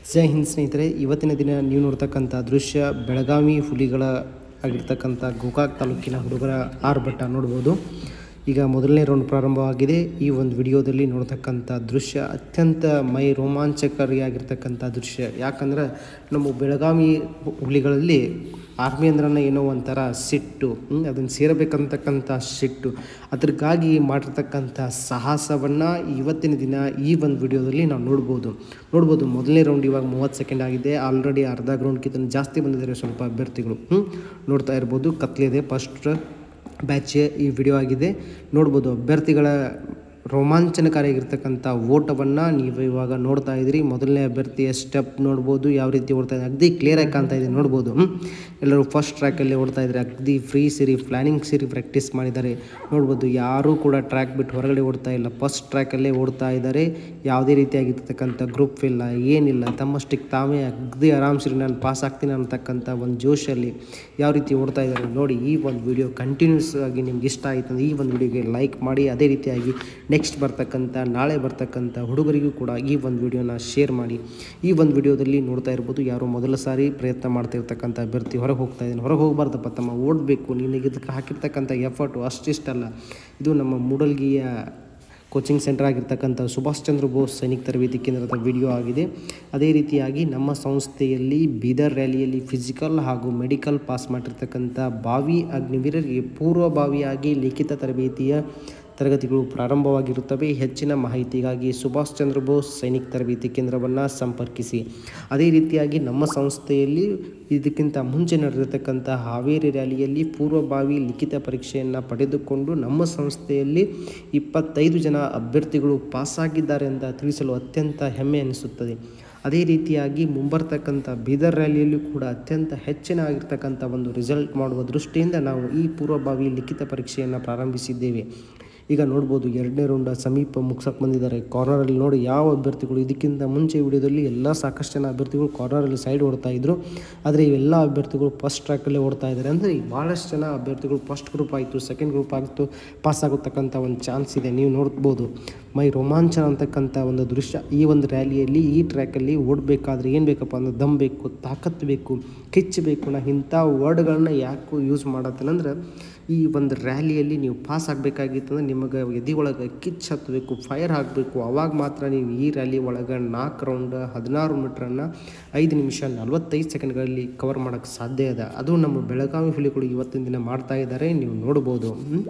ಜೈ ಹಿಂದ್ ಸ್ನೇಹಿತರೆ ಇವತ್ತಿನ ದಿನ ನೀವು ನೋಡ್ತಕ್ಕಂಥ ದೃಶ್ಯ ಬೆಳಗಾವಿ ಹುಲಿಗಳ ಆಗಿರ್ತಕ್ಕಂಥ ಗೋಕಾಕ್ ತಾಲೂಕಿನ ಹುಡುಗರ ಆರ್ಭಟ ನೋಡ್ಬೋದು ಈಗ ಮೊದಲನೇ ರೌಂಡ್ ಪ್ರಾರಂಭವಾಗಿದೆ ಈ ಒಂದು ವಿಡಿಯೋದಲ್ಲಿ ನೋಡ್ತಕ್ಕಂಥ ದೃಶ್ಯ ಅತ್ಯಂತ ಮೈ ರೋಮಾಂಚಕಾರಿಯಾಗಿರ್ತಕ್ಕಂಥ ದೃಶ್ಯ ಯಾಕಂದ್ರೆ ನಮ್ಮ ಬೆಳಗಾವಿ ಹುಲಿಗಳಲ್ಲಿ ಆರ್ಮಿ ಅಂದ್ರನ್ನ ಏನೋ ಒಂಥರ ಸಿಟ್ಟು ಅದನ್ನು ಸೇರಬೇಕಂತಕ್ಕಂಥ ಸಿಟ್ಟು ಅದಕ್ಕಾಗಿ ಮಾಡಿರ್ತಕ್ಕಂಥ ಸಾಹಸವನ್ನು ಇವತ್ತಿನ ದಿನ ಈ ಒಂದು ವಿಡಿಯೋದಲ್ಲಿ ನಾವು ನೋಡ್ಬೋದು ನೋಡ್ಬೋದು ಮೊದಲನೇ ರೌಂಡ್ ಇವಾಗ ಮೂವತ್ತು ಸೆಕೆಂಡ್ ಆಗಿದೆ ಆಲ್ರೆಡಿ ಅರ್ಧ ಗ್ರೌಂಡ್ಗಿಂತ ಜಾಸ್ತಿ ಬಂದಿದ್ದಾರೆ ಸ್ವಲ್ಪ ಅಭ್ಯರ್ಥಿಗಳು ಹ್ಮ್? ನೋಡ್ತಾ ಇರ್ಬೋದು ಕತ್ಲಿದೆ ಫಸ್ಟ್ ಬ್ಯಾಚ್ ಈ ವಿಡಿಯೋ ಆಗಿದೆ ನೋಡ್ಬೋದು ಅಭ್ಯರ್ಥಿಗಳ ರೋಮಾಂಚನಕಾರಿಯಾಗಿರ್ತಕ್ಕಂಥ ಓಟವನ್ನು ನೀವು ಇವಾಗ ನೋಡ್ತಾ ಇದ್ದೀರಿ ಮೊದಲನೇ ಅಭ್ಯರ್ಥಿಯ ಸ್ಟೆಪ್ ನೋಡ್ಬೋದು ಯಾವ ರೀತಿ ಓಡ್ತಾ ಇದೆ ಅಗದಿ ಕ್ಲಿಯರಾಗಿ ಕಾಣ್ತಾ ಇದೆ ನೋಡ್ಬೋದು ಹ್ಮ್? ಎಲ್ಲರೂ ಫಸ್ಟ್ ಟ್ರ್ಯಾಕಲ್ಲಿ ಓಡ್ತಾ ಇದ್ದಾರೆ ಅಗದಿ ಫ್ರೀ ಸೇರಿ ಪ್ಲ್ಯಾನಿಂಗ್ ಸೇರಿ ಪ್ರಾಕ್ಟೀಸ್ ಮಾಡಿದ್ದಾರೆ ನೋಡ್ಬೋದು ಯಾರೂ ಕೂಡ ಟ್ರ್ಯಾಕ್ ಬಿಟ್ಟು ಹೊರಗಡೆ ಓಡ್ತಾ ಇಲ್ಲ ಫಸ್ಟ್ ಟ್ರ್ಯಾಕಲ್ಲೇ ಓಡ್ತಾ ಇದ್ದಾರೆ ಯಾವುದೇ ರೀತಿಯಾಗಿರ್ತಕ್ಕಂಥ ಗ್ರೂಪ್ ಇಲ್ಲ ಏನಿಲ್ಲ ತಮ್ಮಷ್ಟಕ್ಕೆ ತಾವೇ ಅಗದಿ ಆರಾಮ್ಸಿರಿ ನಾನು ಪಾಸ್ ಆಗ್ತೀನಿ ಅನ್ನತಕ್ಕಂಥ ಒಂದು ಜೋಶಲ್ಲಿ ಯಾವ ರೀತಿ ಓಡ್ತಾ ಇದ್ದಾರೆ ನೋಡಿ ಈ ಒಂದು ವಿಡಿಯೋ ಕಂಟಿನ್ಯೂಸ್ ಆಗಿ ನಿಮ್ಗೆ ಇಷ್ಟ ಆಯಿತು ಅಂದರೆ ಈ ಒಂದು ವಿಡಿಯೋಗೆ ಲೈಕ್ ಮಾಡಿ ಅದೇ ರೀತಿಯಾಗಿ ನೆಕ್ಸ್ಟ್ ಬರ್ತಕ್ಕಂಥ ನಾಳೆ ಬರ್ತಕ್ಕಂಥ ಹುಡುಗರಿಗೂ ಕೂಡ ಈ ಒಂದು ವಿಡಿಯೋನ ಶೇರ್ ಮಾಡಿ ಈ ಒಂದು ವಿಡಿಯೋದಲ್ಲಿ ನೋಡ್ತಾ ಇರ್ಬೋದು ಯಾರೋ ಮೊದಲ ಸಾರಿ ಪ್ರಯತ್ನ ಮಾಡ್ತಾ ಇರ್ತಕ್ಕಂಥ ಅಭ್ಯರ್ಥಿ ಹೊರಗೆ ಹೋಗ್ತಾ ಇದ್ದೀನಿ ಹೊರಗೆ ಹೋಗಬಾರ್ದಪ್ಪ ತಮ್ಮ ಓಡಬೇಕು ನಿನಗೆ ಇದಕ್ಕೆ ಹಾಕಿರ್ತಕ್ಕಂಥ ಎಫರ್ಟು ಅಷ್ಟಿಷ್ಟಲ್ಲ ಇದು ನಮ್ಮ ಮೂಡಲ್ಗಿಯ ಕೋಚಿಂಗ್ ಸೆಂಟರ್ ಆಗಿರ್ತಕ್ಕಂಥ ಸುಭಾಷ್ ಚಂದ್ರ ಬೋಸ್ ಸೈನಿಕ ತರಬೇತಿ ಕೇಂದ್ರದ ವಿಡಿಯೋ ಆಗಿದೆ ಅದೇ ರೀತಿಯಾಗಿ ನಮ್ಮ ಸಂಸ್ಥೆಯಲ್ಲಿ ಬೀದರ್ ರ್ಯಾಲಿಯಲ್ಲಿ ಫಿಸಿಕಲ್ ಹಾಗೂ ಮೆಡಿಕಲ್ ಪಾಸ್ ಮಾಡಿರ್ತಕ್ಕಂಥ ಬಾವಿ ಅಗ್ನಿವೀರರಿಗೆ ಪೂರ್ವಭಾವಿಯಾಗಿ ಲಿಖಿತ ತರಬೇತಿಯ ತರಗತಿಗಳು ಪ್ರಾರಂಭವಾಗಿರುತ್ತವೆ ಹೆಚ್ಚಿನ ಮಾಹಿತಿಗಾಗಿ ಸುಭಾಷ್ ಚಂದ್ರ ಬೋಸ್ ಸೈನಿಕ ತರಬೇತಿ ಕೇಂದ್ರವನ್ನು ಸಂಪರ್ಕಿಸಿ ಅದೇ ರೀತಿಯಾಗಿ ನಮ್ಮ ಸಂಸ್ಥೆಯಲ್ಲಿ ಇದಕ್ಕಿಂತ ಮುಂಚೆ ನಡೆದಿರ್ತಕ್ಕಂಥ ಹಾವೇರಿ ರ್ಯಾಲಿಯಲ್ಲಿ ಪೂರ್ವಭಾವಿ ಲಿಖಿತ ಪರೀಕ್ಷೆಯನ್ನು ಪಡೆದುಕೊಂಡು ನಮ್ಮ ಸಂಸ್ಥೆಯಲ್ಲಿ ಇಪ್ಪತ್ತೈದು ಜನ ಅಭ್ಯರ್ಥಿಗಳು ಪಾಸಾಗಿದ್ದಾರೆ ಅಂತ ತಿಳಿಸಲು ಅತ್ಯಂತ ಹೆಮ್ಮೆ ಅನಿಸುತ್ತದೆ ಅದೇ ರೀತಿಯಾಗಿ ಮುಂಬರ್ತಕ್ಕಂಥ ಬೀದರ್ ರ್ಯಾಲಿಯಲ್ಲೂ ಕೂಡ ಅತ್ಯಂತ ಹೆಚ್ಚಿನ ಆಗಿರ್ತಕ್ಕಂಥ ಒಂದು ರಿಸಲ್ಟ್ ಮಾಡುವ ದೃಷ್ಟಿಯಿಂದ ನಾವು ಈ ಪೂರ್ವಭಾವಿ ಲಿಖಿತ ಪರೀಕ್ಷೆಯನ್ನು ಪ್ರಾರಂಭಿಸಿದ್ದೇವೆ ಈಗ ನೋಡ್ಬೋದು ಎರಡನೇ ರೌಂಡ ಸಮೀಪ ಮುಗ್ಸಕ್ಕೆ ಬಂದಿದ್ದಾರೆ ಕಾರ್ನರಲ್ಲಿ ನೋಡಿ ಯಾವ ಅಭ್ಯರ್ಥಿಗಳು ಇದಕ್ಕಿಂತ ಮುಂಚೆ ವಿಡಿಯೋದಲ್ಲಿ ಎಲ್ಲ ಸಾಕಷ್ಟು ಜನ ಅಭ್ಯರ್ಥಿಗಳು ಕಾರ್ನರಲ್ಲಿ ಸೈಡ್ ಓಡ್ತಾ ಇದ್ರು ಆದರೆ ಇವೆಲ್ಲ ಅಭ್ಯರ್ಥಿಗಳು ಫಸ್ಟ್ ಟ್ರ್ಯಾಕಲ್ಲೇ ಓಡ್ತಾ ಇದ್ದಾರೆ ಅಂದರೆ ಈ ಭಾಳಷ್ಟು ಜನ ಅಭ್ಯರ್ಥಿಗಳು ಫಸ್ಟ್ ಗ್ರೂಪ್ ಆಯಿತು ಸೆಕೆಂಡ್ ಗ್ರೂಪ್ ಆಗಿತ್ತು ಪಾಸ್ ಆಗೋತಕ್ಕಂಥ ಒಂದು ಚಾನ್ಸ್ ಇದೆ ನೀವು ನೋಡ್ಬೋದು ಮೈ ರೋಮಾಂಚನ ಅಂತಕ್ಕಂಥ ಒಂದು ದೃಶ್ಯ ಈ ಒಂದು ರ್ಯಾಲಿಯಲ್ಲಿ ಈ ಟ್ರ್ಯಾಕಲ್ಲಿ ಓಡಬೇಕಾದ್ರೆ ಏನು ಬೇಕಪ್ಪ ಅಂದ್ರೆ ದಮ್ ಬೇಕು ತಾಕತ್ತು ಬೇಕು ಕಿಚ್ಚು ಬೇಕು ನಾ ಇಂಥ ವರ್ಡ್ಗಳನ್ನ ಯಾಕೆ ಯೂಸ್ ಮಾಡತ್ತೇನಂದ್ರೆ ಈ ಒಂದು ರ್ಯಾಲಿಯಲ್ಲಿ ನೀವು ಪಾಸ್ ಆಗಬೇಕಾಗಿತ್ತಂದ್ರೆ ನಿಮಗೆ ಎದೆ ಒಳಗೆ ಕಿಚ್ಚು ಹತ್ತಬೇಕು ಫೈರ್ ಹಾಕಬೇಕು ಅವಾಗ ಮಾತ್ರ ನೀವು ಈ ರ್ಯಾಲಿ ಒಳಗೆ ನಾಲ್ಕು ರೌಂಡ್ ಹದಿನಾರು ಮೀಟ್ರನ್ನು ಐದು ನಿಮಿಷ ನಲ್ವತ್ತೈದು ಸೆಕೆಂಡ್ಗಳಲ್ಲಿ ಕವರ್ ಮಾಡೋಕ್ಕೆ ಸಾಧ್ಯ ಇದೆ ಅದು ನಮ್ಮ ಬೆಳಗಾವಿ ಹುಲಿಗಳು ಇವತ್ತಿನ ದಿನ ಮಾಡ್ತಾ ಇದ್ದಾರೆ ನೀವು ನೋಡ್ಬೋದು ಹ್ಮ್?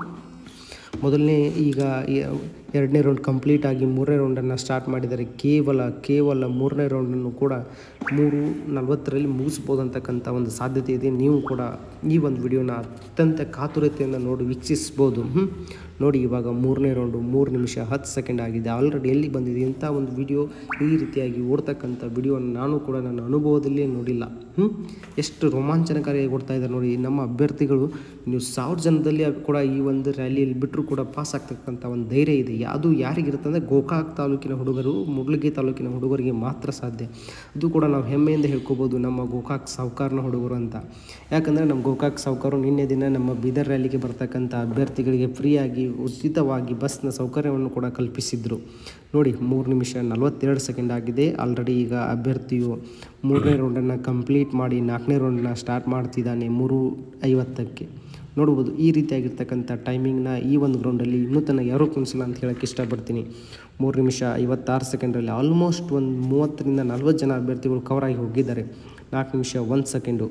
ಮೊದಲನೇ ಈಗ ಈ- ಎರಡನೇ ರೌಂಡ್ ಕಂಪ್ಲೀಟ್ ಆಗಿ ಮೂರನೇ ರೌಂಡನ್ನು ಸ್ಟಾರ್ಟ್ ಮಾಡಿದ್ದಾರೆ ಕೇವಲ ಕೇವಲ ಮೂರನೇ ರೌಂಡನ್ನು ಕೂಡ ಮೂರು ನಲವತ್ತರಲ್ಲಿ ಮುಗಿಸ್ಬೋದು ಅಂತಕ್ಕಂಥ ಒಂದು ಸಾಧ್ಯತೆ ಇದೆ ನೀವು ಕೂಡ ಈ ಒಂದು ವಿಡಿಯೋನ ಅತ್ಯಂತ ಕಾತುರತೆಯನ್ನು ನೋಡಿ ವೀಕ್ಷಿಸ್ಬೋದು ಹ್ಮ್? ನೋಡಿ ಇವಾಗ ಮೂರನೇ ರೌಂಡು ಮೂರು ನಿಮಿಷ ಹತ್ತು ಸೆಕೆಂಡ್ ಆಗಿದೆ ಆಲ್ರೆಡಿ ಎಲ್ಲಿ ಬಂದಿದೆ ಇಂಥ ಒಂದು ವಿಡಿಯೋ ಈ ರೀತಿಯಾಗಿ ಓಡ್ತಕ್ಕಂಥ ವಿಡಿಯೋನ ನಾನು ಕೂಡ ನನ್ನ ಅನುಭವದಲ್ಲೇ ನೋಡಿಲ್ಲ ಹ್ಮ್? ಎಷ್ಟು ರೋಮಾಂಚನಕಾರಿಯಾಗಿ ಓಡ್ತಾ ಇದ್ದಾರೆ ನೋಡಿ ನಮ್ಮ ಅಭ್ಯರ್ಥಿಗಳು ನೀವು ಸಾವಿರ ಜನದಲ್ಲಿ ಕೂಡ ಈ ಒಂದು ರ್ಯಾಲಿಯಲ್ಲಿ ಬಿಟ್ಟರು ಕೂಡ ಪಾಸ್ ಆಗ್ತಕ್ಕಂಥ ಒಂದು ಧೈರ್ಯ ಇದೆ ಅದು ಯಾರಿಗಿರುತ್ತೆ ಅಂದರೆ ಗೋಕಾಕ್ ತಾಲೂಕಿನ ಹುಡುಗರು ಮುಡ್ಲಗಿ ತಾಲೂಕಿನ ಹುಡುಗರಿಗೆ ಮಾತ್ರ ಸಾಧ್ಯ ಅದು ಕೂಡ ನಾವು ಹೆಮ್ಮೆಯಿಂದ ಹೇಳ್ಕೊಬೋದು ನಮ್ಮ ಗೋಕಾಕ್ ಸಾವುಕಾರನ ಹುಡುಗರು ಅಂತ ಯಾಕಂದರೆ ನಮ್ಮ ಗೋಕಾಕ್ ಸಾವುಕಾರು ನಿನ್ನೆ ದಿನ ನಮ್ಮ ಬೀದರ್ ರ್ಯಾಲಿಗೆ ಬರ್ತಕ್ಕಂಥ ಅಭ್ಯರ್ಥಿಗಳಿಗೆ ಫ್ರೀಯಾಗಿ ಉಚಿತವಾಗಿ ಬಸ್ನ ಸೌಕರ್ಯವನ್ನು ಕೂಡ ಕಲ್ಪಿಸಿದ್ರು ನೋಡಿ ಮೂರು ನಿಮಿಷ ನಲವತ್ತೆರಡು ಸೆಕೆಂಡ್ ಆಗಿದೆ ಆಲ್ರೆಡಿ ಈಗ ಅಭ್ಯರ್ಥಿಯು ಮೂರನೇ ರೌಂಡನ್ನು ಕಂಪ್ಲೀಟ್ ಮಾಡಿ ನಾಲ್ಕನೇ ರೌಂಡನ್ನ ಸ್ಟಾರ್ಟ್ ಮಾಡ್ತಿದ್ದಾನೆ ಮೂರು ಐವತ್ತಕ್ಕೆ ನೋಡ್ಬೋದು ಈ ರೀತಿಯಾಗಿರ್ತಕ್ಕಂಥ ಟೈಮಿಂಗ್ನ ಈ ಒಂದು ಗ್ರೌಂಡಲ್ಲಿ ಇನ್ನೂ ತನಕ ಯಾರೂ ಕುಣಿಸಿಲ್ಲ ಅಂತ ಹೇಳೋಕ್ಕೆ ಇಷ್ಟಪಡ್ತೀನಿ ಮೂರು ನಿಮಿಷ ಐವತ್ತಾರು ಸೆಕೆಂಡಲ್ಲಿ ಆಲ್ಮೋಸ್ಟ್ ಒಂದು ಮೂವತ್ತರಿಂದ ನಲ್ವತ್ತು ಜನ ಅಭ್ಯರ್ಥಿಗಳು ಕವರ್ ಆಗಿ ಹೋಗಿದ್ದಾರೆ ನಾಲ್ಕು ನಿಮಿಷ ಒಂದು ಸೆಕೆಂಡು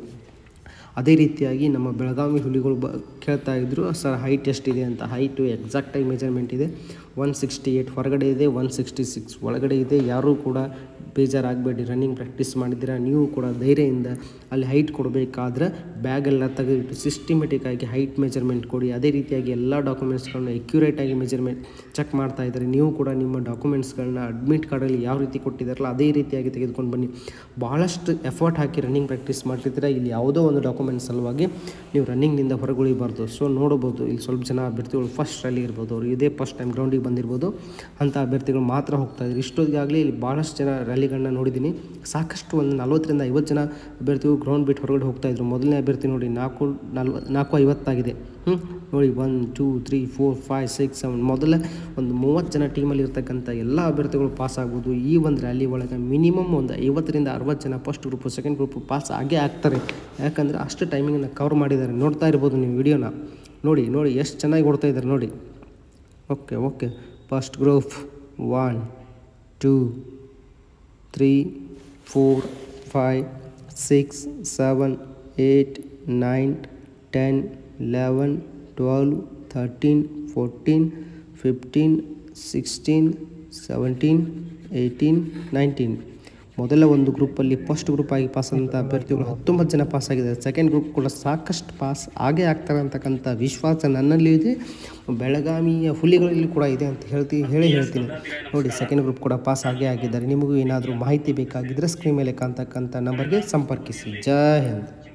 ಅದೇ ರೀತಿಯಾಗಿ ನಮ್ಮ ಬೆಳಗಾವಿ ಹುಲಿಗಳು ಬ ಕೇಳ್ತಾ ಇದ್ದರು ಸರ್ ಹೈಟ್ ಎಷ್ಟಿದೆ ಅಂತ ಹೈಟು ಎಕ್ಸಾಕ್ಟಾಗಿ ಮೆಜರ್ಮೆಂಟ್ ಇದೆ ಒನ್ ಸಿಕ್ಸ್ಟಿ ಏಯ್ಟ್ ಹೊರಗಡೆ ಇದೆ ಒನ್ ಸಿಕ್ಸ್ಟಿ ಸಿಕ್ಸ್ ಒಳಗಡೆ ಇದೆ ಯಾರೂ ಕೂಡ ಬೇಜಾರಾಗಬೇಡಿ ರನ್ನಿಂಗ್ ಪ್ರಾಕ್ಟೀಸ್ ಮಾಡಿದ್ದೀರಾ ನೀವು ಕೂಡ ಧೈರ್ಯದಿಂದ ಅಲ್ಲಿ ಹೈಟ್ ಕೊಡಬೇಕಾದ್ರೆ ಬ್ಯಾಗೆಲ್ಲ ತೆಗೆದಿಟ್ಟು ಸಿಸ್ಟಮೆಟಿಕ್ ಆಗಿ ಹೈಟ್ ಮೆಜರ್ಮೆಂಟ್ ಕೊಡಿ ಅದೇ ರೀತಿಯಾಗಿ ಎಲ್ಲ ಡಾಕ್ಯುಮೆಂಟ್ಸ್ಗಳನ್ನ ಆಗಿ ಮೆಜರ್ಮೆಂಟ್ ಚೆಕ್ ಮಾಡ್ತಾ ಇದ್ದಾರೆ ನೀವು ಕೂಡ ನಿಮ್ಮ ಡಾಕ್ಯುಮೆಂಟ್ಸ್ಗಳನ್ನ ಅಡ್ಮಿಟ್ ಕಾರ್ಡಲ್ಲಿ ಯಾವ ರೀತಿ ಕೊಟ್ಟಿದ್ದಾರಲ್ಲ ಅದೇ ರೀತಿಯಾಗಿ ತೆಗೆದುಕೊಂಡು ಬನ್ನಿ ಭಾಳಷ್ಟು ಎಫರ್ಟ್ ಹಾಕಿ ರನ್ನಿಂಗ್ ಪ್ರಾಕ್ಟೀಸ್ ಮಾಡ್ತಿದ್ದೀರಾ ಇಲ್ಲಿ ಯಾವುದೋ ಒಂದು ಡಾಕ್ಯುಮೆಂಟ್ಸ್ ಸಲುವಾಗಿ ನೀವು ರನ್ನಿಂಗ್ನಿಂದ ಹೊರಗುಳಿಬಾರ್ದು ಸೊ ನೋಡ್ಬೋದು ಇಲ್ಲಿ ಸ್ವಲ್ಪ ಜನ ಅಭ್ಯರ್ಥಿಗಳು ಫಸ್ಟ್ ರ್ಯಾಲಿ ಇರ್ಬೋದು ಅವರು ಇದೇ ಫಸ್ಟ್ ಟೈಮ್ ಗ್ರೌಂಡಿಗೆ ಬಂದಿರ್ಬೋದು ಅಂಥ ಅಭ್ಯರ್ಥಿಗಳು ಮಾತ್ರ ಹೋಗ್ತಾ ಇದ್ದಾರೆ ಇಷ್ಟೊತ್ತಿಗಾಗಲೇ ಇಲ್ಲಿ ಭಾಳಷ್ಟು ಜನ ರ್ಯಾಲಿ ರ್ಯಾಲಿಗಳನ್ನ ನೋಡಿದ್ದೀನಿ ಸಾಕಷ್ಟು ಒಂದು ನಲ್ವತ್ತರಿಂದ ಐವತ್ತು ಜನ ಅಭ್ಯರ್ಥಿಗಳು ಗ್ರೌಂಡ್ ಬಿಟ್ಟು ಹೊರಗಡೆ ಹೋಗ್ತಾ ಇದ್ರು ಮೊದಲನೇ ಅಭ್ಯರ್ಥಿ ನೋಡಿ ನಾಲ್ಕು ನಲ್ವ ನಾಲ್ಕು ಐವತ್ತಾಗಿದೆ ಹ್ಞೂ ನೋಡಿ one two three four five six seven ಮೊದಲ ಒಂದು ಮೂವತ್ತು ಜನ ಟೀಮಲ್ಲಿ ಇರ್ತಕ್ಕಂಥ ಎಲ್ಲ ಅಭ್ಯರ್ಥಿಗಳು ಪಾಸ್ ಆಗ್ಬೋದು ಈ ಒಂದು ರ್ಯಾಲಿ ಒಳಗೆ ಮಿನಿಮಮ್ ಒಂದು ಐವತ್ತರಿಂದ ಅರವತ್ತು ಜನ first group second group pass ಆಗೇ ಆಗ್ತಾರೆ ಯಾಕಂದರೆ ಅಷ್ಟು ಟೈಮಿಂಗನ್ನು ಕವರ್ ಮಾಡಿದ್ದಾರೆ ನೋಡ್ತಾ ಇರ್ಬೋದು ನೀವು ವಿಡಿಯೋನ ನೋಡಿ ನೋಡಿ ಎಷ್ಟು ಚೆನ್ನಾಗಿ ಓಡ್ತಾ ಇದ್ದಾರೆ ನೋಡಿ okay okay first group one two three four five six seven eight nine ten eleven twelve thirteen fourteen fifteen sixteen seventeen eighteen nineteen ಮೊದಲ ಒಂದು ಗ್ರೂಪಲ್ಲಿ ಫಸ್ಟ್ ಗ್ರೂಪ್ ಆಗಿ ಪಾಸ್ ಆದಂಥ ಅಭ್ಯರ್ಥಿಗಳು ಹತ್ತೊಂಬತ್ತು ಜನ ಪಾಸ್ ಆಗಿದ್ದಾರೆ ಸೆಕೆಂಡ್ ಗ್ರೂಪ್ ಕೂಡ ಸಾಕಷ್ಟು ಪಾಸ್ ಆಗೇ ಆಗ್ತಾರೆ ಅಂತಕ್ಕಂಥ ವಿಶ್ವಾಸ ನನ್ನಲ್ಲಿ ಇದೆ ಬೆಳಗಾವಿಯ ಹುಲಿಗಳಲ್ಲಿ ಕೂಡ ಇದೆ ಅಂತ ಹೇಳ್ತಿ ಹೇಳಿ ಹೇಳ್ತೀನಿ ನೋಡಿ ಸೆಕೆಂಡ್ ಗ್ರೂಪ್ ಕೂಡ ಪಾಸ್ ಆಗೇ ಆಗಿದ್ದಾರೆ ನಿಮಗೂ ಏನಾದರೂ ಮಾಹಿತಿ ಬೇಕಾಗಿದ್ದರೆ ಸ್ಕ್ರೀನ್ ಮೇಲೆ ಕಾಣ್ತಕ್ಕಂಥ ನಂಬರ್ಗೆ ಸಂಪರ್ಕಿಸಿ ಜೈ ಹಿಂದ್